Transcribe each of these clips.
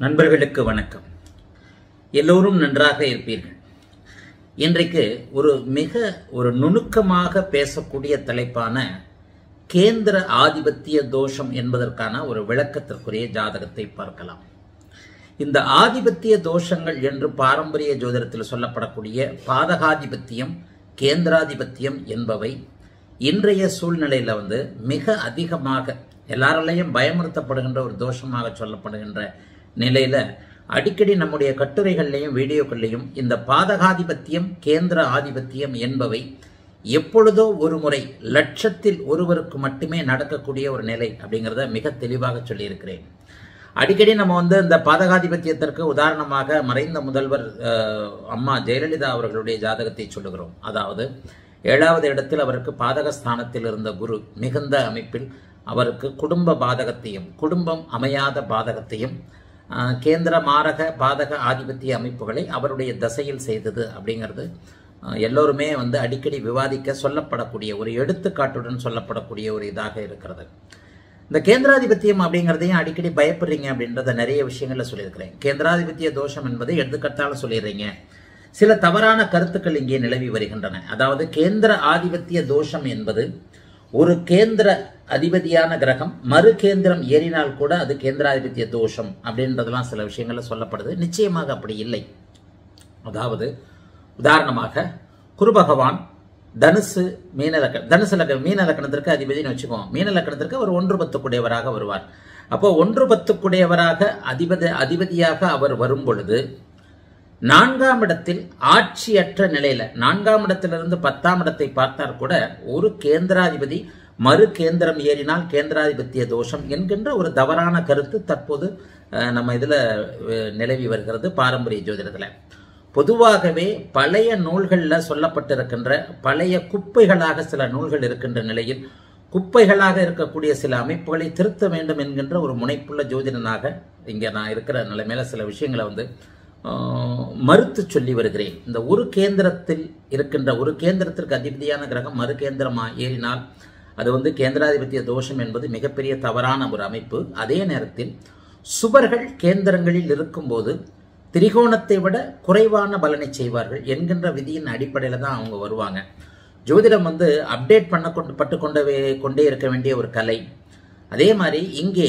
நண்பர்களுக்கு வணக்கம் எல்லோரும் நன்றாக இருப்பீர்கள் இன்றைக்கு ஒரு மிக ஒரு நுணுக்கமாக பேசக்கூடிய தலைப்பான கேந்திர ஆதிபத்திய தோஷம் என்பதற்கான ஒரு விளக்கத்திற்குரிய ஜாதகத்தை பார்க்கலாம் இந்த ஆதிபத்திய தோஷங்கள் என்று பாரம்பரிய ஜோதிடத்தில் சொல்லப்படக்கூடிய பாதகாதிபத்தியம் கேந்திராதிபத்தியம் என்பவை இன்றைய சூழ்நிலையில் வந்து மிக அதிகமாக எல்லாராலையும் பயமுறுத்தப்படுகின்ற ஒரு தோஷமாக சொல்லப்படுகின்ற நிலையில அடிக்கடி நம்முடைய கட்டுரைகள்லையும் வீடியோக்கள்லையும் இந்த பாதகாதிபத்தியம் கேந்திர ஆதிபத்தியம் என்பவை எப்பொழுதோ ஒரு முறை லட்சத்தில் ஒருவருக்கு மட்டுமே நடக்கக்கூடிய ஒரு நிலை அப்படிங்கிறத மிக தெளிவாக சொல்லியிருக்கிறேன் அடிக்கடி நம்ம வந்து இந்த பாதகாதிபத்தியத்திற்கு உதாரணமாக மறைந்த முதல்வர் அஹ், அம்மா ஜெயலலிதா அவர்களுடைய ஜாதகத்தை சொல்லுகிறோம் அதாவது ஏழாவது இடத்தில் அவருக்கு பாதகஸ்தானத்தில் இருந்த குரு மிகுந்த அமைப்பில் அவருக்கு குடும்ப பாதகத்தையும் குடும்பம் அமையாத பாதகத்தையும் அஹ், கேந்திர மாரக பாதக ஆதிபத்திய அமைப்புகளை அவருடைய தசையில் செய்தது அப்படிங்கிறது அஹ், எல்லோருமே வந்து அடிக்கடி விவாதிக்க சொல்லப்படக்கூடிய ஒரு எடுத்துக்காட்டுடன் சொல்லப்படக்கூடிய ஒரு இதாக இருக்கிறது இந்த கேந்திராதிபத்தியம் அப்படிங்கிறதையும் அடிக்கடி பயப்படுறீங்க அப்படின்றத நிறைய விஷயங்கள்ல சொல்லியிருக்கிறேன் கேந்திராதிபத்திய தோஷம் என்பதை எடுத்துக்கட்டால சொல்லிடுறீங்க சில தவறான கருத்துக்கள் இங்கே நிலவி வருகின்றன அதாவது கேந்திர ஆதிபத்திய தோஷம் என்பது ஒரு கேந்திர அதிபதியான கிரகம் மறு கேந்திரம் ஏறினால் கூட அது கேந்திராதிபத்திய தோஷம் அப்படின்றதெல்லாம் சில விஷயங்கள்ல சொல்லப்படுது நிச்சயமாக அப்படி இல்லை அதாவது உதாரணமாக குரு பகவான் தனுசு மீன லக்க தனுசு லக்க மீன லக்கணத்திற்கு அதிபதினு வச்சுக்குவோம் மீன லக்கணத்திற்கு அவர் ஒன்று பத்துக்குடையவராக வருவார் அப்போ ஒன்று பத்துக்குடையவராக அதிபதி அதிபதியாக அவர் வரும் பொழுது நான்காம் இடத்தில் ஆட்சியற்ற நிலையில நான்காம் இடத்திலிருந்து பத்தாம் இடத்தை பார்த்தால் கூட ஒரு கேந்திராதிபதி மறு கேந்திரம் ஏறினால் கேந்திராதிபத்திய தோஷம் என்கின்ற ஒரு தவறான கருத்து தற்போது அஹ், நம்ம இதுல அஹ், நிலவி வருகிறது பாரம்பரிய ஜோதிடத்துல பொதுவாகவே பழைய நூல்களில் சொல்லப்பட்டிருக்கின்ற பழைய குப்பைகளாக சில நூல்கள் இருக்கின்ற நிலையில் குப்பைகளாக இருக்கக்கூடிய சில அமைப்புகளை திருத்த வேண்டும் என்கின்ற ஒரு முனைப்புள்ள ஜோதிடனாக இங்கே நான் இருக்கிற நிலைமையில சில விஷயங்களை வந்து ஆஹ், மறுத்து சொல்லி வருகிறேன் இந்த ஒரு கேந்திரத்தில் இருக்கின்ற ஒரு கேந்திரத்திற்கு அதிபதியான கிரகம் மறு கேந்திரமா ஏறினால் அது வந்து கேந்திராதிபத்திய தோஷம் என்பது மிகப்பெரிய தவறான ஒரு அமைப்பு அதே நேரத்தில் சுபர்கள் கேந்திரங்களில் இருக்கும்போது திரிகோணத்தை விட குறைவான பலனை செய்வார்கள் என்கின்ற விதியின் அடிப்படையில் தான் அவங்க வருவாங்க ஜோதிடம் வந்து அப்டேட் பண்ண கொண்டு பட்டு கொண்டவே கொண்டே இருக்க வேண்டிய ஒரு கலை அதே மாதிரி இங்கே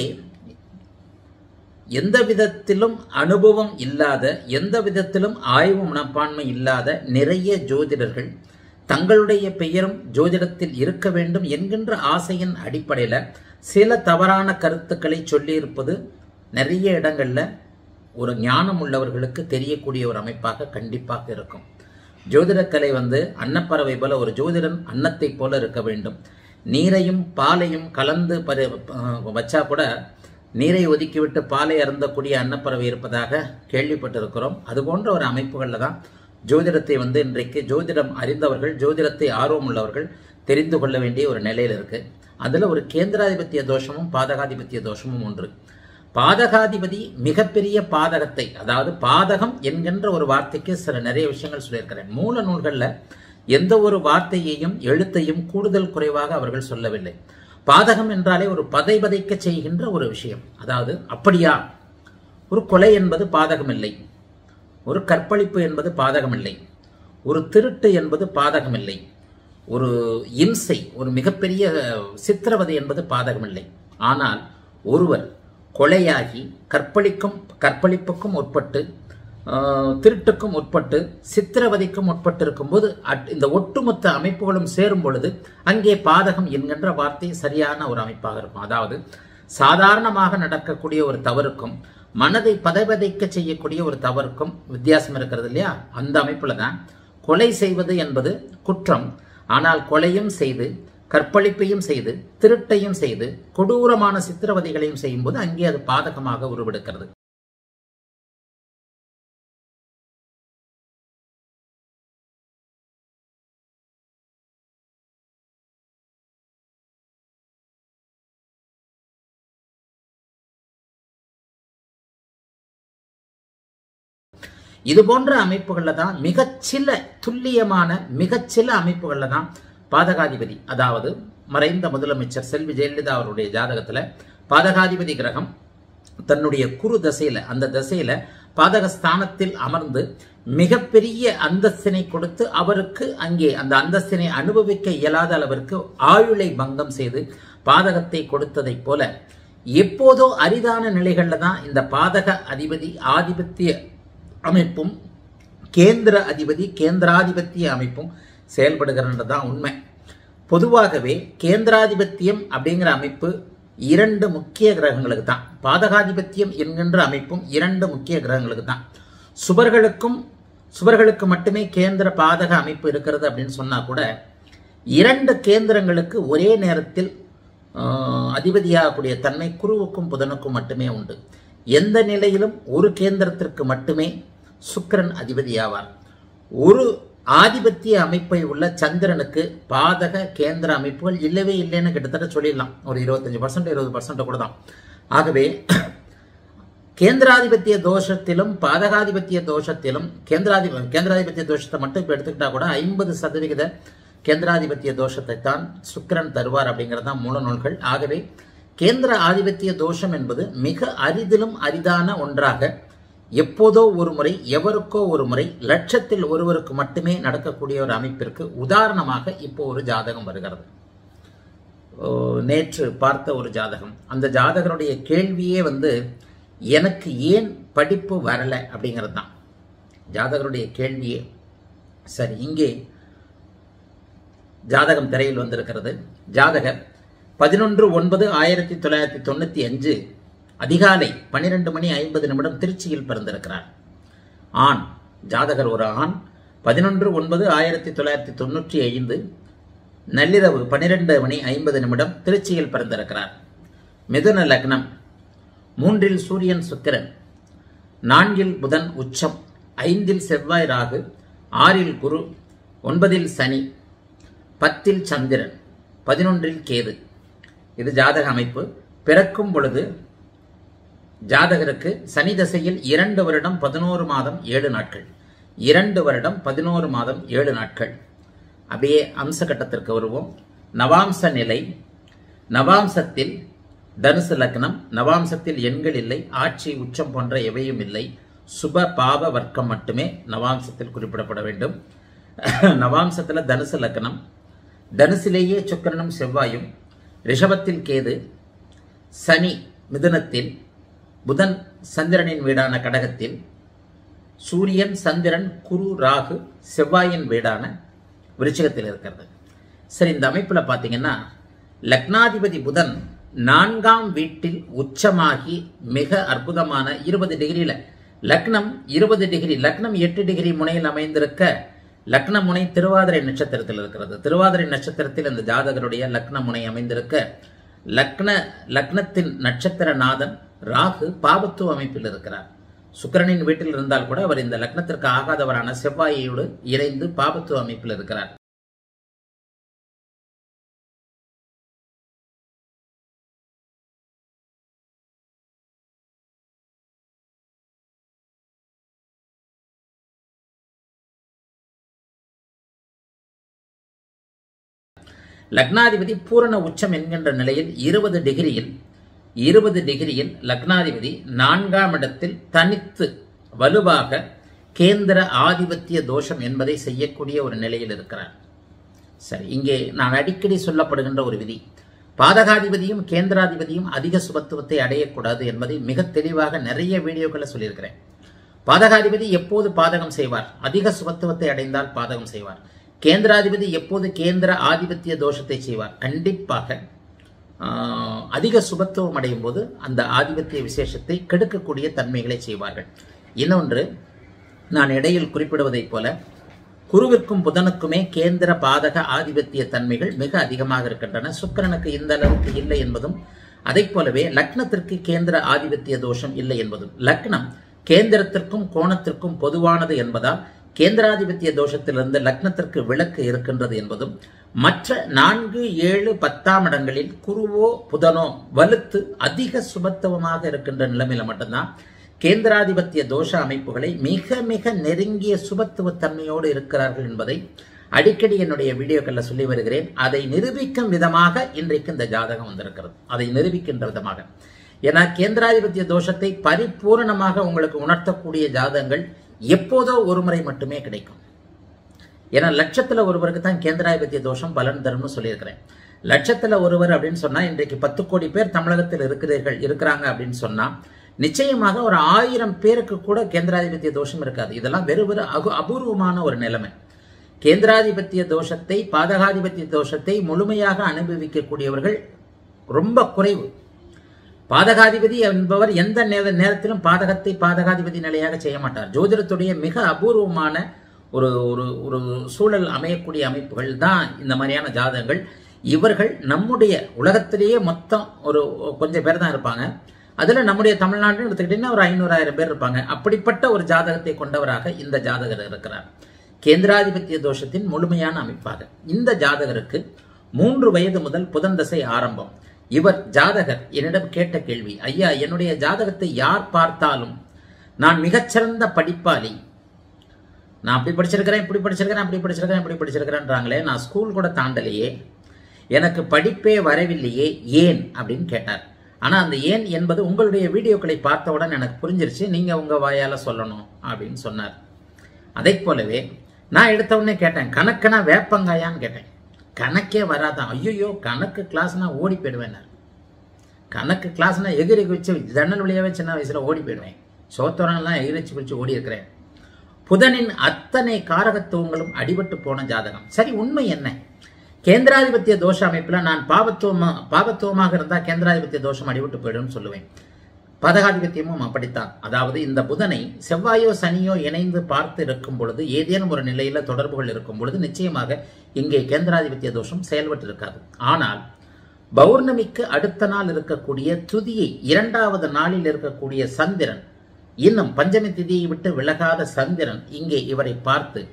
எந்த விதத்திலும் அனுபவம் இல்லாத எந்த விதத்திலும் ஆய்வு மனப்பான்மை இல்லாத நிறைய ஜோதிடர்கள் தங்களுடைய பெயரும் ஜோதிடத்தில் இருக்க வேண்டும் என்கின்ற ஆசையின் அடிப்படையில் சில தவறான கருத்துக்களை சொல்லியிருப்பது நிறைய இடங்கள்ல ஒரு ஞானம் உள்ளவர்களுக்கு தெரியக்கூடிய ஒரு அமைப்பாக கண்டிப்பாக இருக்கும் ஜோதிடக்கலை வந்து அன்னப்பறவை போல ஒரு ஜோதிடன் அன்னத்தை போல இருக்க வேண்டும் நீரையும் பாலையும் கலந்து பரி அஹ் வச்சா கூட நீரை ஒதுக்கிவிட்டு பாலை அருந்தக்கூடிய அன்னப்பறவை இருப்பதாக கேள்விப்பட்டிருக்கிறோம் அது போன்ற ஒரு அமைப்புகளில் தான் ஜோதிடத்தை வந்து இன்றைக்கு ஜோதிடம் அறிந்தவர்கள் ஜோதிடத்தை ஆர்வம் உள்ளவர்கள் தெரிந்து கொள்ள வேண்டிய ஒரு நிலையில் இருக்கு அதுல ஒரு கேந்திராதிபத்திய தோஷமும் பாதகாதிபத்திய தோஷமும் ஒன்று பாதகாதிபதி மிகப்பெரிய பாதகத்தை அதாவது பாதகம் என்கின்ற ஒரு வார்த்தைக்கு சில நிறைய விஷயங்கள் சொல்லியிருக்கிறேன் மூல நூல்களில் எந்த ஒரு வார்த்தையையும் எழுத்தையும் கூடுதல் குறைவாக அவர்கள் சொல்லவில்லை பாதகம் என்றாலே ஒரு பதை பதைக்க செய்கின்ற ஒரு விஷயம் அதாவது அப்படியா ஒரு கொலை என்பது பாதகம் இல்லை ஒரு கற்பழிப்பு என்பது பாதகம் இல்லை ஒரு திருட்டு என்பது பாதகம் இல்லை ஒரு இம்சை ஒரு மிகப்பெரிய சித்திரவதை என்பது பாதகம் இல்லை ஆனால் ஒருவர் கொலையாகி கற்பழிக்கும் கற்பழிப்புக்கும் உட்பட்டு ஆஹ், திருட்டுக்கும் உட்பட்டு சித்திரவதைக்கும் உட்பட்டு இருக்கும்போது அட்- இந்த ஒட்டுமொத்த அமைப்புகளும் சேரும் பொழுது அங்கே பாதகம் என்கின்ற வார்த்தை சரியான ஒரு அமைப்பாக இருக்கும் அதாவது சாதாரணமாக நடக்கக்கூடிய ஒரு தவறுக்கும் மனதை பதைபதைக்க செய்யக்கூடிய ஒரு தவறுக்கும் வித்தியாசம் இருக்கிறது இல்லையா அந்த அமைப்புல தான் கொலை செய்வது என்பது குற்றம் ஆனால் கொலையும் செய்து கற்பழிப்பையும் செய்து திருட்டையும் செய்து கொடூரமான சித்திரவதைகளையும் செய்யும்போது அங்கே அது பாதகமாக உருவெடுக்கிறது இது போன்ற அமைப்புகளில் தான் மிகச்சில துல்லியமான மிகச்சில அமைப்புகளில் தான் பாதகாதிபதி அதாவது மறைந்த முதலமைச்சர் செல்வி ஜெயலலிதா அவருடைய ஜாதகத்தில் பாதகாதிபதி கிரகம் தன்னுடைய குரு தசையில அந்த தசையில பாதகஸ்தானத்தில் அமர்ந்து மிகப்பெரிய அந்தஸ்தினை கொடுத்து அவருக்கு அங்கே அந்த அந்தஸ்தினை அனுபவிக்க இயலாத அளவிற்கு ஆயுளை பங்கம் செய்து பாதகத்தை கொடுத்ததைப் போல எப்போதோ அரிதான நிலைகள்ல தான் இந்த பாதக அதிபதி ஆதிபத்திய அமைப்பும் கேந்திர அதிபதி கேந்திராதிபத்திய அமைப்பும் செயல்படுகிறது தான் உண்மை பொதுவாகவே கேந்திராதிபத்தியம் அப்படிங்கிற அமைப்பு இரண்டு முக்கிய கிரகங்களுக்கு தான் பாதகாதிபத்தியம் என்கின்ற அமைப்பும் இரண்டு முக்கிய கிரகங்களுக்கு தான் சுபர்களுக்கும் சுபர்களுக்கு மட்டுமே கேந்திர பாதக அமைப்பு இருக்கிறது அப்படின்னு சொன்னா கூட இரண்டு கேந்திரங்களுக்கு ஒரே நேரத்தில் ஆஹ், அதிபதியாகக்கூடிய தன்மை குருவுக்கும் புதனுக்கும் மட்டுமே உண்டு எந்த நிலையிலும் ஒரு கேந்திரத்திற்கு மட்டுமே சுக்கிரன் அதிபதியாவார் ஒரு ஆதிபத்திய அமைப்பை உள்ள சந்திரனுக்கு பாதக கேந்திர அமைப்புகள் இல்லவே இல்லைன்னு கிட்டத்தட்ட சொல்லிடலாம் ஒரு இருபத்தஞ்சு பர்சன்ட் இருபது பர்சன்ட் கூட தான் ஆகவே கேந்திராதிபத்திய தோஷத்திலும் பாதகாதிபத்திய தோஷத்திலும் கேந்திராதி கேந்திராதிபத்திய தோஷத்தை மட்டும் இப்போ எடுத்துக்கிட்டா கூட ஐம்பது சதவிகித கேந்திராதிபத்திய தோஷத்தை தான் சுக்கிரன் தருவார் அப்படிங்கிறது தான் மூல நூல்கள் ஆகவே கேந்திர ஆதிபத்திய தோஷம் என்பது மிக அரிதிலும் அரிதான ஒன்றாக எப்போதோ ஒரு முறை எவருக்கோ ஒரு முறை லட்சத்தில் ஒருவருக்கு மட்டுமே நடக்கக்கூடிய ஒரு அமைப்பிற்கு உதாரணமாக இப்போ ஒரு ஜாதகம் வருகிறது ஓ, நேற்று பார்த்த ஒரு ஜாதகம் அந்த ஜாதகருடைய கேள்வியே வந்து எனக்கு ஏன் படிப்பு வரல அப்படிங்கிறது தான் ஜாதகருடைய கேள்வியே சரி இங்கே ஜாதகம் திரையில் வந்திருக்கிறது ஜாதகர் பதினொன்று ஒன்பது ஆயிரத்தி தொள்ளாயிரத்தி தொண்ணூற்றி அஞ்சு அதிகாலை பன்னிரெண்டு மணி ஐம்பது நிமிடம் திருச்சியில் பிறந்திருக்கிறார் ஆண் ஜாதகர் ஒரு ஆண் பதினொன்று ஒன்பது ஆயிரத்தி தொள்ளாயிரத்தி தொண்ணூற்றி ஐந்து நள்ளிரவு பன்னிரெண்டு மணி ஐம்பது நிமிடம் திருச்சியில் பிறந்திருக்கிறார் மிதுன லக்னம் மூன்றில் சூரியன் சுக்கிரன் நான்கில் புதன் உச்சம் ஐந்தில் செவ்வாய் ராகு ஆறில் குரு ஒன்பதில் சனி பத்தில் சந்திரன் பதினொன்றில் கேது இது ஜாதக அமைப்பு பிறக்கும் பொழுது ஜாதகருக்கு சனி தசையில் இரண்டு வருடம் பதினோரு மாதம் ஏழு நாட்கள் இரண்டு வருடம் பதினோரு மாதம் ஏழு நாட்கள் அப்படியே அம்ச கட்டத்திற்கு வருவோம் நவாம்ச நிலை நவாம்சத்தில் தனுசு லக்னம் நவாம்சத்தில் எண்கள் இல்லை ஆட்சி உச்சம் போன்ற எவையும் இல்லை சுப பாவ வர்க்கம் மட்டுமே நவாம்சத்தில் குறிப்பிடப்பட வேண்டும் நவாம்சத்தில் தனுசு லக்னம் தனுசிலேயே சுக்கிரனும் செவ்வாயும் ரிஷபத்தில் கேது சனி மிதுனத்தில் புதன் சந்திரனின் வீடான கடகத்தில் சூரியன் சந்திரன் குரு ராகு செவ்வாயின் வீடான விருச்சிகத்தில் இருக்கிறது சரி இந்த அமைப்பில் பார்த்தீங்கன்னா லக்னாதிபதி புதன் நான்காம் வீட்டில் உச்சமாகி மிக அற்புதமான இருபது டிகிரியில் லக்னம் இருபது டிகிரி லக்னம் எட்டு டிகிரி முனையில் அமைந்திருக்க லக்ன முனை திருவாதிரை நட்சத்திரத்தில் இருக்கிறது திருவாதிரை நட்சத்திரத்தில் இந்த ஜாதகருடைய லக்ன முனை அமைந்திருக்க லக்ன லக்னத்தின் நட்சத்திர நாதன் ராகு பாபத்துவ அமைப்பில் இருக்கிறார் சுக்கிரனின் வீட்டில் இருந்தால் கூட அவர் இந்த லக்னத்திற்கு ஆகாதவரான செவ்வாயோடு இணைந்து பாபத்துவ அமைப்பில் இருக்கிறார் லக்னாதிபதி பூரண உச்சம் என்கின்ற நிலையில் இருபது டிகிரியில் இருபது டிகிரியில் லக்னாதிபதி நான்காம் இடத்தில் தனித்து வலுவாக கேந்திர ஆதிபத்திய தோஷம் என்பதை செய்யக்கூடிய ஒரு நிலையில் இருக்கிறார் சரி இங்கே நான் அடிக்கடி சொல்லப்படுகின்ற ஒரு விதி பாதகாதிபதியும் கேந்திராதிபதியும் அதிக சுபத்துவத்தை அடையக்கூடாது என்பதை மிக தெளிவாக நிறைய வீடியோக்களை சொல்லியிருக்கிறேன் பாதகாதிபதி எப்போது பாதகம் செய்வார் அதிக சுபத்துவத்தை அடைந்தால் பாதகம் செய்வார் கேந்திராதிபதி எப்போது கேந்திர ஆதிபத்திய தோஷத்தை செய்வார் கண்டிப்பாக ஆஹ், அதிக சுபத்துவம் அடையும் போது அந்த ஆதிபத்திய விசேஷத்தை கெடுக்கக்கூடிய தன்மைகளை செய்வார்கள் இன்னொன்று நான் இடையில் குறிப்பிடுவதைப் போல குருவிற்கும் புதனுக்குமே கேந்திர பாதக ஆதிபத்திய தன்மைகள் மிக அதிகமாக இருக்கின்றன சுக்கிரனுக்கு இந்த அளவுக்கு இல்லை என்பதும் அதைப் போலவே லக்னத்திற்கு கேந்திர ஆதிபத்திய தோஷம் இல்லை என்பதும் லக்னம் கேந்திரத்திற்கும் கோணத்திற்கும் பொதுவானது என்பதால் கேந்திராதிபத்திய தோஷத்திலிருந்து லக்னத்திற்கு விலக்கு இருக்கின்றது என்பதும் மற்ற நான்கு ஏழு பத்தாம் இடங்களில் குருவோ புதனோ வலுத்து அதிக சுபத்துவமாக இருக்கின்ற நிலைமையில மட்டும்தான் கேந்திராதிபத்திய தோஷ அமைப்புகளை மிக மிக நெருங்கிய சுபத்துவ தன்மையோடு இருக்கிறார்கள் என்பதை அடிக்கடி என்னுடைய வீடியோக்களில் சொல்லி வருகிறேன் அதை நிரூபிக்கும் விதமாக இன்றைக்கு இந்த ஜாதகம் வந்திருக்கிறது அதை நிரூபிக்கின்ற விதமாக ஏன்னா கேந்திராதிபத்திய தோஷத்தை பரிபூரணமாக உங்களுக்கு உணர்த்தக்கூடிய ஜாதகங்கள் எப்போதோ ஒரு முறை மட்டுமே கிடைக்கும் ஏன்னா லட்சத்துல ஒருவருக்கு தான் கேந்திராதிபத்திய தோஷம் பலன் தரும்னு சொல்லியிருக்கிறேன் லட்சத்துல ஒருவர் அப்படின்னு சொன்னா இன்றைக்கு பத்து கோடி பேர் தமிழகத்தில் இருக்கிறீர்கள் இருக்கிறாங்க அப்படின்னு சொன்னா நிச்சயமாக ஒரு ஆயிரம் பேருக்கு கூட கேந்திராதிபத்திய தோஷம் இருக்காது இதெல்லாம் வெறு வெறு அகு அபூர்வமான ஒரு நிலைமை கேந்திராதிபத்திய தோஷத்தை பாதகாதிபத்திய தோஷத்தை முழுமையாக அனுபவிக்கக்கூடியவர்கள் ரொம்ப குறைவு பாதகாதிபதி என்பவர் எந்த நேர நேரத்திலும் பாதகத்தை பாதகாதிபதி நிலையாக செய்ய மாட்டார் ஜோதிடத்துடைய மிக அபூர்வமான ஒரு ஒரு ஒரு சூழல் அமையக்கூடிய அமைப்புகள் தான் இந்த மாதிரியான ஜாதகங்கள் இவர்கள் நம்முடைய உலகத்திலேயே மொத்தம் ஒரு கொஞ்சம் பேர் தான் இருப்பாங்க அதில் நம்முடைய தமிழ்நாட்டில் எடுத்துக்கிட்டிங்கன்னா ஒரு ஐநூறாயிரம் பேர் இருப்பாங்க அப்படிப்பட்ட ஒரு ஜாதகத்தை கொண்டவராக இந்த ஜாதகர் இருக்கிறார் கேந்திராதிபத்திய தோஷத்தின் முழுமையான அமைப்பாக இந்த ஜாதகருக்கு மூன்று வயது முதல் புதன் தசை ஆரம்பம் இவர் ஜாதகர் என்னிடம் கேட்ட கேள்வி ஐயா என்னுடைய ஜாதகத்தை யார் பார்த்தாலும் நான் மிகச்சிறந்த படிப்பாளி நான் அப்படி படிச்சிருக்கிறேன் இப்படி படிச்சிருக்கிறேன் அப்படி படிச்சிருக்கிறேன் இப்படி படிச்சிருக்கிறேன்றாங்களே நான் ஸ்கூல் கூட தாண்டலையே எனக்கு படிப்பே வரவில்லையே ஏன் அப்படின்னு கேட்டார் ஆனால் அந்த ஏன் என்பது உங்களுடைய வீடியோக்களை பார்த்தவுடன் எனக்கு புரிஞ்சிருச்சு நீங்கள் உங்கள் வாயால் சொல்லணும் அப்படின்னு சொன்னார் அதை போலவே நான் எடுத்த உடனே கேட்டேன் கணக்குனா வேப்பங்காயான்னு கேட்டேன் கணக்கே வராதான் ஐயோ கணக்கு கிளாஸ்னா ஓடி போயிடுவேன் கணக்கு கிளாஸ்னா எகிரி வச்சு ஜன்னல் வழியாவே சின்ன வயசுல ஓடி போயிடுவேன் சோத்தோரங்கள்லாம் எகிரிச்சு பிடிச்சு ஓடி இருக்கிறேன் புதனின் அத்தனை காரகத்துவங்களும் அடிபட்டு போன ஜாதகம் சரி உண்மை என்ன கேந்திராதிபத்திய தோஷ அமைப்புல நான் பாபத்துவமா பாபத்துவமாக இருந்தா கேந்திராதிபத்திய தோஷம் அடிபட்டு போயிடும் சொல்லுவேன் பதகாதிபத்தியமும் அப்படித்தான் அதாவது இந்த புதனை செவ்வாயோ சனியோ இணைந்து பார்த்து இருக்கும் பொழுது ஏதேனும் ஒரு நிலையில தொடர்புகள் இருக்கும் பொழுது நிச்சயமாக இங்கே கேந்திராதிபத்திய தோஷம் செயல்பட்டு இருக்காது ஆனால் பௌர்ணமிக்கு அடுத்த நாள் இருக்கக்கூடிய துதியை இரண்டாவது நாளில் இருக்கக்கூடிய சந்திரன் இன்னும் பஞ்சமி திதியை விட்டு விலகாத சந்திரன் இங்கே இவரை பார்த்து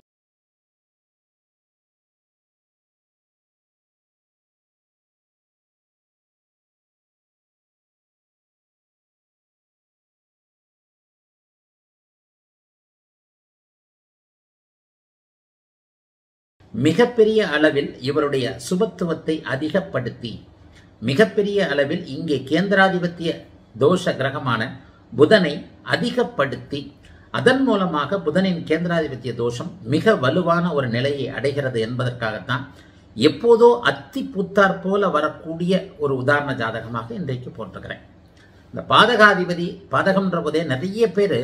மிகப்பெரிய அளவில் இவருடைய சுபத்துவத்தை அதிகப்படுத்தி மிகப்பெரிய அளவில் இங்கே கேந்திராதிபத்திய தோஷ கிரகமான புதனை அதிகப்படுத்தி அதன் மூலமாக புதனின் கேந்திராதிபத்திய தோஷம் மிக வலுவான ஒரு நிலையை அடைகிறது என்பதற்காகத்தான் எப்போதோ அத்தி புத்தார் போல வரக்கூடிய ஒரு உதாரண ஜாதகமாக இன்றைக்கு போட்டிருக்கிறேன் இந்த பாதகாதிபதி பாதகம்ன்ற போதே நிறைய பேர்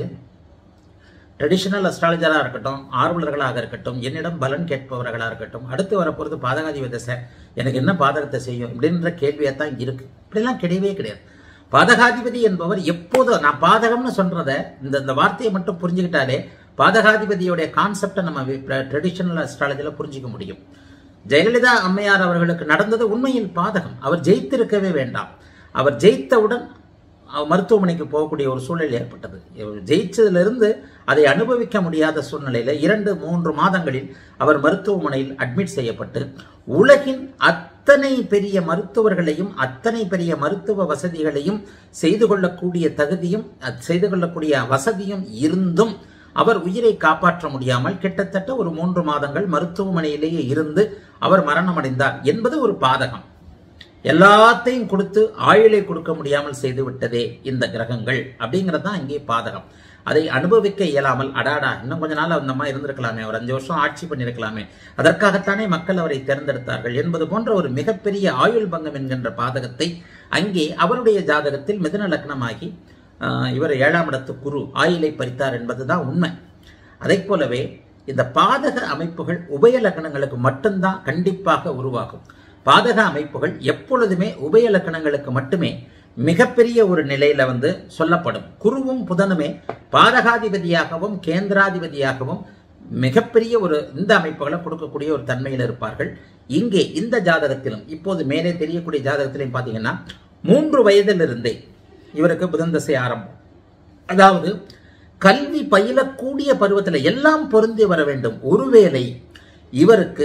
ட்ரெடிஷனல் அஸ்ட்ராலஜராக இருக்கட்டும் ஆர்வலர்களாக இருக்கட்டும் என்னிடம் பலன் கேட்பவர்களாக இருக்கட்டும் அடுத்து வரப்போகிறது பாதகாதிபதி தசை எனக்கு என்ன பாதகத்தை செய்யும் இப்படின்ற கேள்வியாக தான் இருக்கு இப்படிலாம் கிடையவே கிடையாது பாதகாதிபதி என்பவர் எப்போதும் நான் பாதகம்னு சொல்றத இந்த இந்த வார்த்தையை மட்டும் புரிஞ்சுக்கிட்டாலே பாதகாதிபதியோடைய கான்செப்டை நம்ம ட்ரெடிஷனல் அஸ்ட்ராலஜியில் புரிஞ்சிக்க முடியும் ஜெயலலிதா அம்மையார் அவர்களுக்கு நடந்தது உண்மையில் பாதகம் அவர் ஜெயித்திருக்கவே வேண்டாம் அவர் ஜெயித்தவுடன் மருத்துவமனைக்கு போகக்கூடிய ஒரு சூழ்நிலை ஏற்பட்டது ஜெயிச்சதிலிருந்து அதை அனுபவிக்க முடியாத சூழ்நிலையில இரண்டு மூன்று மாதங்களில் அவர் மருத்துவமனையில் அட்மிட் செய்யப்பட்டு உலகின் அத்தனை பெரிய மருத்துவர்களையும் அத்தனை பெரிய மருத்துவ வசதிகளையும் செய்து கொள்ளக்கூடிய தகுதியும் செய்து கொள்ளக்கூடிய வசதியும் இருந்தும் அவர் உயிரை காப்பாற்ற முடியாமல் கிட்டத்தட்ட ஒரு மூன்று மாதங்கள் மருத்துவமனையிலேயே இருந்து அவர் மரணமடைந்தார் என்பது ஒரு பாதகம் எல்லாத்தையும் கொடுத்து ஆயுளை கொடுக்க முடியாமல் செய்து விட்டதே இந்த கிரகங்கள் அப்படிங்கிறது தான் இங்கே பாதகம் அதை அனுபவிக்க இயலாமல் அடாடா இன்னும் கொஞ்ச நாள் அந்த மாதிரி இருந்திருக்கலாமே ஒரு அஞ்சு வருஷம் ஆட்சி பண்ணியிருக்கலாமே அதற்காகத்தானே மக்கள் அவரை தேர்ந்தெடுத்தார்கள் என்பது போன்ற ஒரு மிகப்பெரிய ஆயுள் பங்கம் என்கின்ற பாதகத்தை அங்கே அவருடைய ஜாதகத்தில் மிதன லக்னமாகி இவர் ஏழாம் இடத்து குரு ஆயிலை பறித்தார் என்பதுதான் உண்மை அதை போலவே இந்த பாதக அமைப்புகள் உபய லக்னங்களுக்கு மட்டும்தான் கண்டிப்பாக உருவாகும் பாதக அமைப்புகள் எப்பொழுதுமே உபய லக்கணங்களுக்கு மட்டுமே மிகப்பெரிய ஒரு நிலையில வந்து சொல்லப்படும் குருவும் புதனுமே பாதகாதிபதியாகவும் கேந்திராதிபதியாகவும் மிகப்பெரிய ஒரு இந்த அமைப்புகளை கொடுக்கக்கூடிய ஒரு தன்மையில் இருப்பார்கள் இங்கே இந்த ஜாதகத்திலும் இப்போது மேலே தெரியக்கூடிய ஜாதகத்திலையும் பார்த்தீங்கன்னா மூன்று வயதிலிருந்தே இவருக்கு புதன் தசை ஆரம்பம் அதாவது கல்வி பயிலக்கூடிய பருவத்தில் எல்லாம் பொருந்தி வர வேண்டும் ஒருவேளை இவருக்கு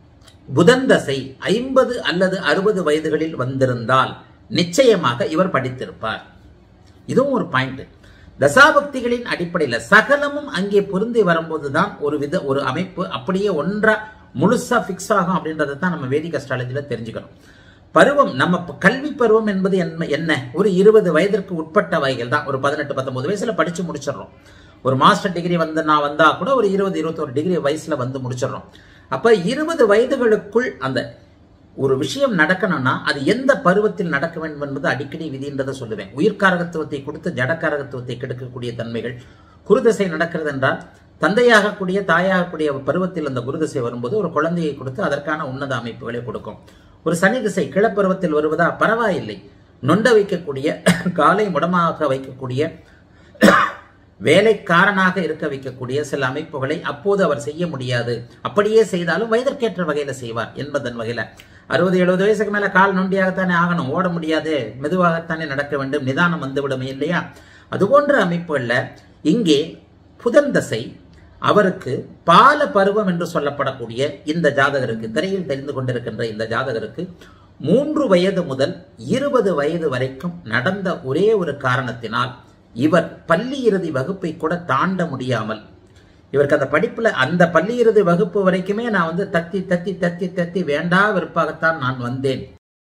புதன் தசை ஐம்பது அல்லது அறுபது வயதுகளில் வந்திருந்தால் நிச்சயமாக இவர் படித்திருப்பார் இதுவும் ஒரு பாயிண்ட் தசாபக்திகளின் அடிப்படையில் சகலமும் அங்கே பொருந்தி வரும்போது தான் ஒரு வித ஒரு அமைப்பு அப்படியே ஒன்றா முழுசா ஃபிக்ஸ் ஆகும் அப்படின்றத தான் நம்ம வேதிக் அஸ்ட்ராலஜியில் தெரிஞ்சுக்கணும் பருவம் நம்ம ப- கல்வி பருவம் என்பது என்ன என்ன ஒரு இருபது வயதிற்கு உட்பட்ட வகைகள் தான் ஒரு பதினெட்டு பத்தொன்பது வயசுல படிச்சு முடிச்சிடுறோம் ஒரு மாஸ்டர் டிகிரி வந்து நான் வந்தா கூட ஒரு இருபது இருபத்தொரு டிகிரி வயசுல வந்து முடிச்சிடுறோம் அப்ப இருபது வயதுகளுக்குள் அந்த ஒரு விஷயம் நடக்கணும்னா அது எந்த பருவத்தில் நடக்க வேண்டும் என்பது அடிக்கடி விதின்றதை சொல்லுவேன் உயிர்காரகத்துவத்தை கொடுத்து ஜடக்காரகத்துவத்தை கெடுக்கக்கூடிய தன்மைகள் குருதசை நடக்கிறது என்றால் தந்தையாகக்கூடிய தாயாகக்கூடிய பருவத்தில் அந்த குருதசை வரும்போது ஒரு குழந்தையை கொடுத்து அதற்கான உன்னத அமைப்புகளை கொடுக்கும் ஒரு சனி திசை கிளப்பருவத்தில் வருவதா பரவாயில்லை நொண்ட வைக்கக்கூடிய காலை முடமாக வைக்கக்கூடிய வேலைக்காரனாக இருக்க வைக்கக்கூடிய சில அமைப்புகளை அப்போது அவர் செய்ய முடியாது அப்படியே செய்தாலும் வயதிற்கேற்ற வகையில செய்வார் என்பதன் வகையில அறுபது எழுபது வயசுக்கு மேல கால் நொண்டியாகத்தானே ஆகணும் ஓட முடியாது மெதுவாகத்தானே நடக்க வேண்டும் நிதானம் வந்துவிடும் இல்லையா அதுபோன்ற அமைப்புகள்ல இங்கே புதன் தசை அவருக்கு பால பருவம் என்று சொல்லப்படக்கூடிய இந்த ஜாதகருக்கு திரையில் தெரிந்து கொண்டிருக்கின்ற இந்த ஜாதகருக்கு மூன்று வயது முதல் இருபது வயது வரைக்கும் நடந்த ஒரே ஒரு காரணத்தினால் இவர் பள்ளி இறுதி வகுப்பை கூட தாண்ட முடியாமல் இவருக்கு அந்த படிப்புல அந்த பள்ளி இறுதி வகுப்பு வரைக்குமே நான் வந்து தத்தி தத்தி தத்தி தத்தி வேண்டா வெறுப்பாகத்தான் நான் வந்தேன்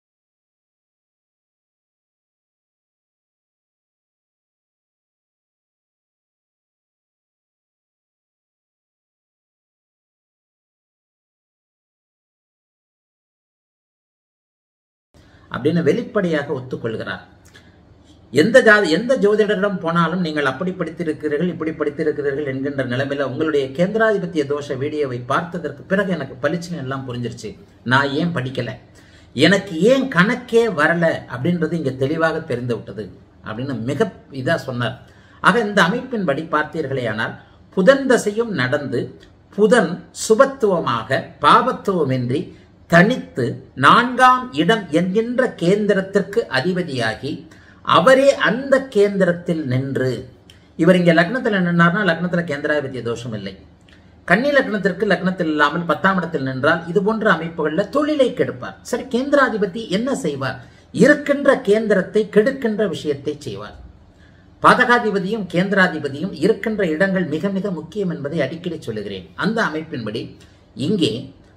அப்படின்னு வெளிப்படையாக ஒத்துக்கொள்கிறார் எந்த ஜாதி எந்த ஜோதிடரிடம் போனாலும் நீங்கள் அப்படி படித்திருக்கிறீர்கள் இப்படி படித்திருக்கிறீர்கள் என்கின்ற நிலைமையில உங்களுடைய கேந்திராதிபத்திய தோஷ வீடியோவை பார்த்ததற்கு பிறகு எனக்கு பளிச்சுன்னு எல்லாம் புரிஞ்சிருச்சு நான் ஏன் படிக்கல எனக்கு ஏன் கணக்கே வரல அப்படின்றது இங்க தெளிவாக தெரிந்து விட்டது அப்படின்னு மிக இதா சொன்னார் ஆக இந்த அமைப்பின்படி பார்த்தீர்களேயானால் புதன் தசையும் நடந்து புதன் சுபத்துவமாக பாபத்துவமின்றி தனித்து நான்காம் இடம் என்கின்ற கேந்திரத்திற்கு அதிபதியாகி அவரே அந்த கேந்திரத்தில் நின்று இவர் இங்க லக்னத்துல நின்றார்னா லக்னத்துல கேந்திராதிபத்திய தோஷம் இல்லை கன்னி லக்னத்திற்கு லக்னத்தில் இல்லாமல் பத்தாம் இடத்தில் நின்றால் இது போன்ற அமைப்புகள்ல தொழிலை கெடுப்பார் சரி கேந்திராதிபதி என்ன செய்வார் இருக்கின்ற கேந்திரத்தை கெடுக்கின்ற விஷயத்தை செய்வார் பாதகாதிபதியும் கேந்திராதிபதியும் இருக்கின்ற இடங்கள் மிக மிக முக்கியம் என்பதை அடிக்கடி சொல்லுகிறேன் அந்த அமைப்பின்படி இங்கே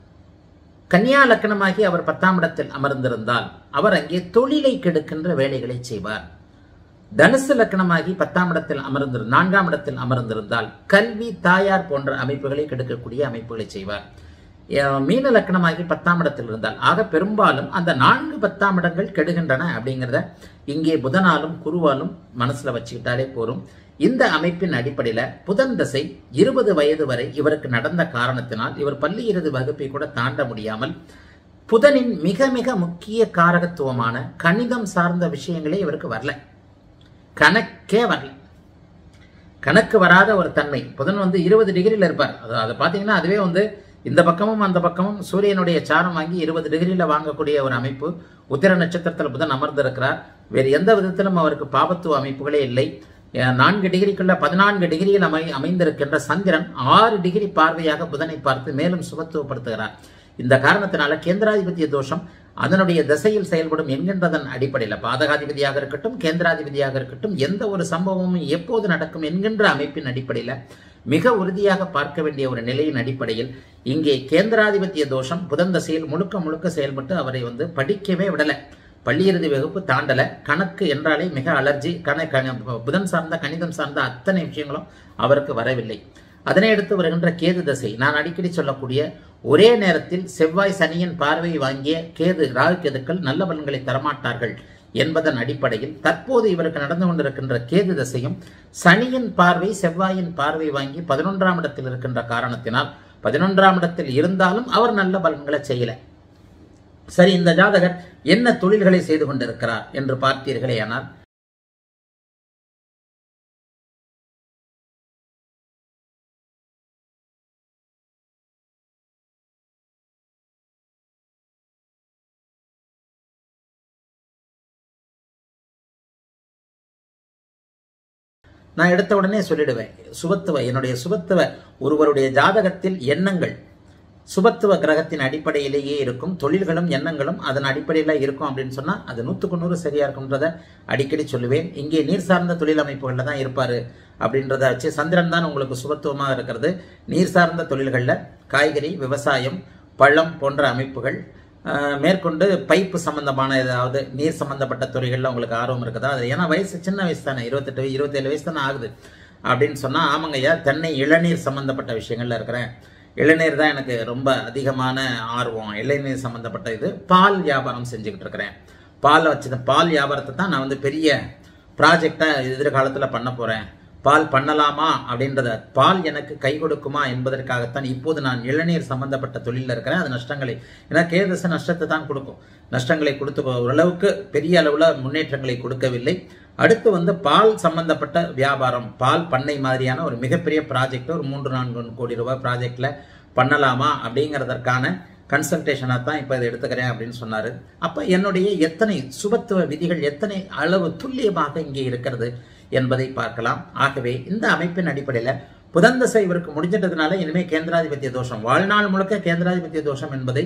கன்னியா லக்கணமாகி அவர் பத்தாம் இடத்தில் அமர்ந்திருந்தால் அவர் அங்கே தொழிலை கெடுக்கின்ற வேலைகளை செய்வார் தனுசு லக்கணமாகி பத்தாம் இடத்தில் அமர்ந்திரு நான்காம் இடத்தில் அமர்ந்திருந்தால் கல்வி தாயார் போன்ற அமைப்புகளை கெடுக்கக்கூடிய அமைப்புகளை செய்வார் அஹ் மீன லக்கணமாகி பத்தாம் இடத்தில் இருந்தால் ஆக பெரும்பாலும் அந்த நான்கு பத்தாம் இடங்கள் கெடுகின்றன அப்படிங்கிறத இங்கே புதனாலும் குருவாலும் மனசுல வச்சுக்கிட்டாலே போரும் இந்த அமைப்பின் அடிப்படையில புதன் தசை இருபது வயது வரை இவருக்கு நடந்த காரணத்தினால் இவர் பள்ளி இறுதி வகுப்பை கூட தாண்ட முடியாமல் புதனின் மிக மிக முக்கிய காரகத்துவமான கணிதம் சார்ந்த விஷயங்களே இவருக்கு வரல கணக்கே வரல கணக்கு வராத ஒரு தன்மை புதன் வந்து இருபது டிகிரியில் இருப்பார் அது அதை பார்த்தீங்கன்னா அதுவே வந்து இந்த பக்கமும் அந்த பக்கமும் சூரியனுடைய சாரம் வாங்கி இருபது டிகிரியில் வாங்கக்கூடிய ஒரு அமைப்பு உத்திர நட்சத்திரத்தில் புதன் அமர்ந்திருக்கிறார் வேறு எந்த விதத்திலும் அவருக்கு பாபத்துவ அமைப்புகளே இல்லை அஹ் நான்கு டிகிரிக்குள்ள பதினான்கு டிகிரியில் அமை அமைந்திருக்கின்ற சந்திரன் ஆறு டிகிரி பார்வையாக புதனை பார்த்து மேலும் சுபத்துவப்படுத்துகிறார் இந்த காரணத்தினால கேந்திராதிபத்திய தோஷம் அதனுடைய திசையில் செயல்படும் என்கின்றதன் அடிப்படையில் பாதகாதிபதியாக இருக்கட்டும் கேந்திராதிபதியாக இருக்கட்டும் எந்த ஒரு சம்பவமும் எப்போது நடக்கும் என்கின்ற அமைப்பின் அடிப்படையில் மிக உறுதியாக பார்க்க வேண்டிய ஒரு நிலையின் அடிப்படையில் இங்கே கேந்திராதிபத்திய தோஷம் புதன் தசையில் முழுக்க முழுக்க செயல்பட்டு அவரை வந்து படிக்கவே விடலை பள்ளியிறுதி வகுப்பு தாண்டல கணக்கு என்றாலே மிக அலர்ஜி கண கண- புதன் சார்ந்த கணிதம் சார்ந்த அத்தனை விஷயங்களும் அவருக்கு வரவில்லை அதனை அடுத்து வருகின்ற கேது தசை நான் அடிக்கடி சொல்லக்கூடிய ஒரே நேரத்தில் செவ்வாய் சனியின் பார்வையை வாங்கிய கேது ராகு கேதுக்கள் நல்ல பலன்களை தரமாட்டார்கள் என்பதன் அடிப்படையில் தற்போது இவருக்கு நடந்து கொண்டிருக்கின்ற கேது தசையும் சனியின் பார்வை செவ்வாயின் பார்வை வாங்கி பதினொன்றாம் இடத்தில் இருக்கின்ற காரணத்தினால் பதினொன்றாம் இடத்தில் இருந்தாலும் அவர் நல்ல பலன்களை செய்யல சரி இந்த ஜாதகர் என்ன தொழில்களை செய்து கொண்டிருக்கிறார் என்று பார்த்தீர்களேயானால் நான் எடுத்த உடனே சொல்லிடுவேன் சுபத்துவ என்னுடைய சுபத்துவ ஒருவருடைய ஜாதகத்தில் எண்ணங்கள் சுபத்துவ கிரகத்தின் அடிப்படையிலேயே இருக்கும் தொழில்களும் எண்ணங்களும் அதன் அடிப்படையில் இருக்கும் அப்படின்னு சொன்னா அது நூற்றுக்கு நூறு சரியா இருக்கும்ன்றத அடிக்கடி சொல்லுவேன் இங்கே நீர் சார்ந்த தொழில் அமைப்புகளில் தான் இருப்பாரு அப்படின்றத வச்சு சந்திரன் தான் உங்களுக்கு சுபத்துவமாக இருக்கிறது நீர் சார்ந்த தொழில்களில் காய்கறி விவசாயம் பழம் போன்ற அமைப்புகள் அஹ், மேற்கொண்டு பைப்பு சம்பந்தமான ஏதாவது நீர் சம்பந்தப்பட்ட துறைகளில் உங்களுக்கு ஆர்வம் இருக்குதா அது ஏன்னா வயசு சின்ன வயசு தானே இருபத்தெட்டு இருபத்தேழு வயசு தானே ஆகுது அப்படின்னு சொன்னால் ஆமாங்க ஐயா தென்னை இளநீர் சம்பந்தப்பட்ட விஷயங்கள்ல இருக்கிறேன் இளநீர் தான் எனக்கு ரொம்ப அதிகமான ஆர்வம் இளநீர் சம்பந்தப்பட்ட இது பால் வியாபாரம் செஞ்சுக்கிட்டு இருக்கிறேன் பால் வச்சு பால் வியாபாரத்தை தான் நான் வந்து பெரிய ப்ராஜெக்டை எதிர்காலத்தில் பண்ண போகிறேன் பால் பண்ணலாமா அப்படின்றத பால் எனக்கு கை கொடுக்குமா என்பதற்காகத்தான் இப்போது நான் இளநீர் சம்பந்தப்பட்ட தொழிலில் இருக்கிறேன் அது நஷ்டங்களை ஏன்னா கேதச நஷ்டத்தை தான் கொடுக்கும் நஷ்டங்களை கொடுத்து ஓரளவுக்கு பெரிய அளவில் முன்னேற்றங்களை கொடுக்கவில்லை அடுத்து வந்து பால் சம்பந்தப்பட்ட வியாபாரம் பால் பண்ணை மாதிரியான ஒரு மிகப்பெரிய ப்ராஜெக்ட் ஒரு மூன்று நான்கு கோடி ரூபாய் ப்ராஜெக்ட்ல பண்ணலாமா அப்படிங்கிறதற்கான கன்சல்டேஷனாக தான் இப்போ இதை எடுத்துக்கிறேன் அப்படின்னு சொன்னார் அப்போ என்னுடைய எத்தனை சுபத்துவ விதிகள் எத்தனை அளவு துல்லியமாக இங்கே இருக்கிறது என்பதை பார்க்கலாம் ஆகவே இந்த அமைப்பின் அடிப்படையில் புதன் தசை இவருக்கு முடிஞ்சிட்டதுனால இனிமே கேந்திராதிபத்திய தோஷம் வாழ்நாள் முழுக்க கேந்திராதிபத்திய தோஷம் என்பதை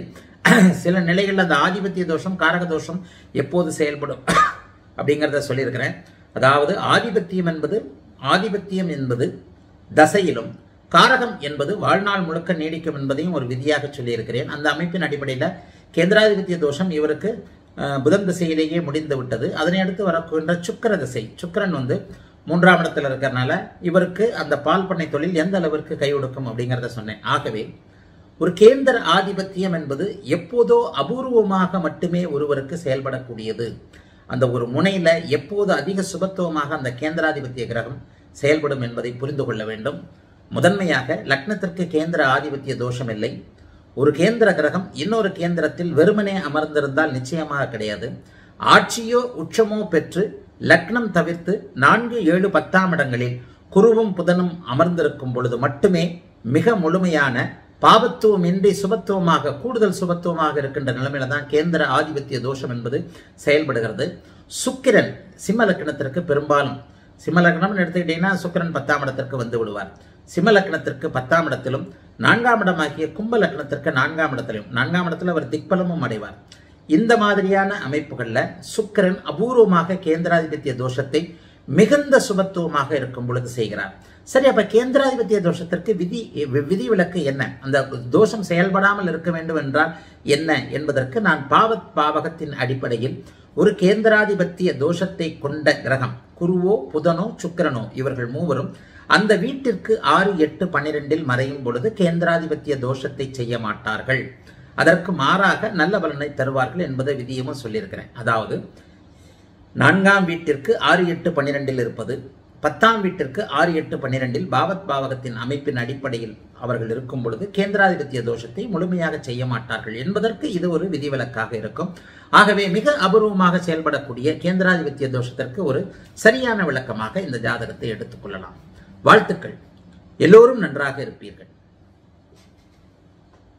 சில நிலைகளில் அந்த ஆதிபத்திய தோஷம் காரக தோஷம் எப்போது செயல்படும் அப்படிங்கிறத சொல்லியிருக்கிறேன் அதாவது ஆதிபத்தியம் என்பது ஆதிபத்தியம் என்பது தசையிலும் காரகம் என்பது வாழ்நாள் முழுக்க நீடிக்கும் என்பதையும் ஒரு விதியாக சொல்லியிருக்கிறேன் அந்த அமைப்பின் அடிப்படையில் கேந்திராதிபத்திய தோஷம் இவருக்கு அஹ், புதன் திசையிலேயே முடிந்து விட்டது அதனை அடுத்து வரக்கூடிய சுக்கிர திசை சுக்கிரன் வந்து மூன்றாம் இடத்துல இருக்கிறனால இவருக்கு அந்த பால் பண்ணை தொழில் எந்த அளவிற்கு கை கொடுக்கும் அப்படிங்கிறத சொன்னேன் ஆகவே ஒரு கேந்திர ஆதிபத்தியம் என்பது எப்போதோ அபூர்வமாக மட்டுமே ஒருவருக்கு செயல்படக்கூடியது அந்த ஒரு முனையில எப்போது அதிக சுபத்துவமாக அந்த கேந்திராதிபத்திய கிரகம் செயல்படும் என்பதை புரிந்து கொள்ள வேண்டும் முதன்மையாக லக்னத்திற்கு கேந்திர ஆதிபத்திய தோஷம் இல்லை ஒரு கேந்திர கிரகம் இன்னொரு கேந்திரத்தில் வெறுமனே அமர்ந்திருந்தால் நிச்சயமாக கிடையாது ஆட்சியோ உச்சமோ பெற்று லக்னம் தவிர்த்து நான்கு ஏழு பத்தாம் இடங்களில் குருவும் புதனும் அமர்ந்திருக்கும் பொழுது மட்டுமே மிக முழுமையான பாபத்துவமின்றி சுபத்துவமாக கூடுதல் சுபத்துவமாக இருக்கின்ற நிலைமையில தான் கேந்திர ஆதிபத்திய தோஷம் என்பது செயல்படுகிறது சுக்கிரன் சிம்ம லக்னத்திற்கு பெரும்பாலும் சிம்ம லக்னம்னு எடுத்துக்கிட்டீங்கன்னா சுக்கிரன் பத்தாம் இடத்திற்கு வந்து விடுவார் சிம்ம லக்னத்திற்கு பத்தாம் இடத்திலும் நான்காம் இடமாகிய கும்ப லக்னத்திற்கு நான்காம் இடத்திலும் நான்காம் இடத்துல அவர் திக்பலமும் அடைவார் இந்த மாதிரியான அமைப்புகள்ல சுக்கிரன் அபூர்வமாக கேந்திராதிபத்திய தோஷத்தை மிகுந்த சுபத்துவமாக இருக்கும் பொழுது செய்கிறார் சரி அப்ப கேந்திராதிபத்திய தோஷத்திற்கு விதி வி- விதிவிலக்கு என்ன அந்த தோஷம் செயல்படாமல் இருக்க வேண்டும் என்றால் என்ன என்பதற்கு நான் பாவத் பாவகத்தின் அடிப்படையில் ஒரு கேந்திராதிபத்திய தோஷத்தை கொண்ட கிரகம் குருவோ புதனோ சுக்கிரனோ இவர்கள் மூவரும் அந்த வீட்டிற்கு ஆறு எட்டு பன்னிரெண்டில் மறையும் பொழுது கேந்திராதிபத்திய தோஷத்தை செய்ய மாட்டார்கள் அதற்கு மாறாக நல்ல பலனை தருவார்கள் என்பதை விதியமும் சொல்லியிருக்கிறேன் அதாவது நான்காம் வீட்டிற்கு ஆறு எட்டு பன்னிரெண்டில் இருப்பது பத்தாம் வீட்டிற்கு ஆறு எட்டு பன்னிரெண்டில் பாவத் பாவகத்தின் அமைப்பின் அடிப்படையில் அவர்கள் இருக்கும் பொழுது கேந்திராதிபத்திய தோஷத்தை முழுமையாக செய்ய மாட்டார்கள் என்பதற்கு இது ஒரு விதிவிலக்காக இருக்கும் ஆகவே மிக அபூர்வமாக செயல்படக்கூடிய கேந்திராதிபத்திய தோஷத்திற்கு ஒரு சரியான விளக்கமாக இந்த ஜாதகத்தை எடுத்துக்கொள்ளலாம் வாழ்த்துக்கள் எல்லோரும் நன்றாக இருப்பீர்கள்